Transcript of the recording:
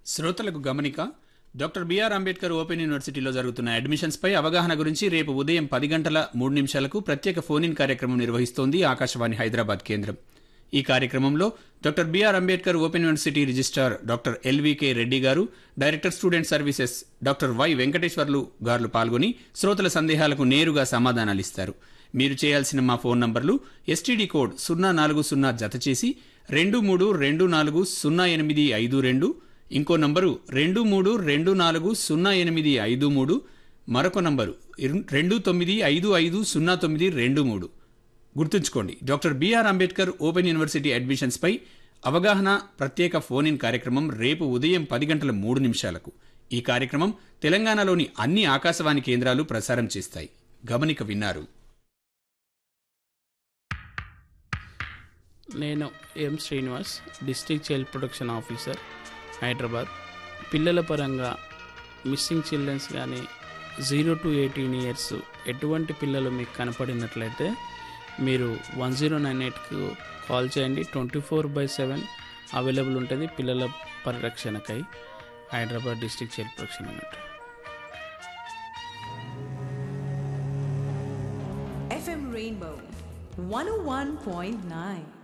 శ్రోతలకు గమనిక doctor BR Ambedkar open యూనివర్సిటీలో జరుగుతున్న అడ్మిషన్స్ పై అవగాహన గురించి రేపు ఉదయం పది గంటల మూడు నిమిషాలకు ప్రత్యేక ఫోన్ ఇన్ కార్యక్రమం నిర్వహిస్తోంది ఆకాశవాణి హైదరాబాద్ కేంద్రం ఈ కార్యక్రమంలో doctor BR Ambedkar open university registrar doctor LVK Reddy garu director student services doctor Y Venkateswarlu garu పాల్గొని శ్రోతల సందేహాలకు నేరుగా సమాధానాలు ఇస్తారు మీరు చేయాల్సిన మా ఫోన్ నంబర్లు ఎస్టీడీ కోడ్ సున్నా నాలుగు సున్నా జత చేసి రెండు మూడు రెండు నాలుగు సున్నా ఎనిమిది ఐదు రెండు ఇంకో నంబరు రెండు మూడు రెండు నాలుగు సున్నా ఎనిమిది ఐదు మూడు మరొక నంబరు ఇరు- రెండు తొమ్మిది ఐదు ఐదు సున్నా తొమ్మిది రెండు మూడు గుర్తుంచుకోండి doctor BR Ambedkar open university admissions పై అవగాహన ప్రత్యేక ఫోన్ ఇన్ కార్యక్రమం రేపు ఉదయం పది గంటల మూడు నిమిషాలకు ఈ కార్యక్రమం తెలంగాణలోని అన్ని ఆకాశవాణి కేంద్రాలు ప్రసారం చేస్తాయి గమనిక విన్నారు నేను M Srinivas district child protection officer Hyderabad పిల్లల పరంగా మిస్సింగ్ చిల్డ్రన్స్ కానీ జీరో టు ఎయిటీన్ ఇయర్స్ ఎటువంటి పిల్లలు మీకు కనపడినట్లయితే మీరు వన్ జీరో నైన్ ఎయిట్కు కాల్ చేయండి twenty four by seven available ఉంటుంది పిల్లల పరిరక్షణకై హైదరాబాద్ డిస్ట్రిక్ట్ చైల్డ్ ప్రొటెక్షన్ అన్నట్టు FM Rainbow 101.9.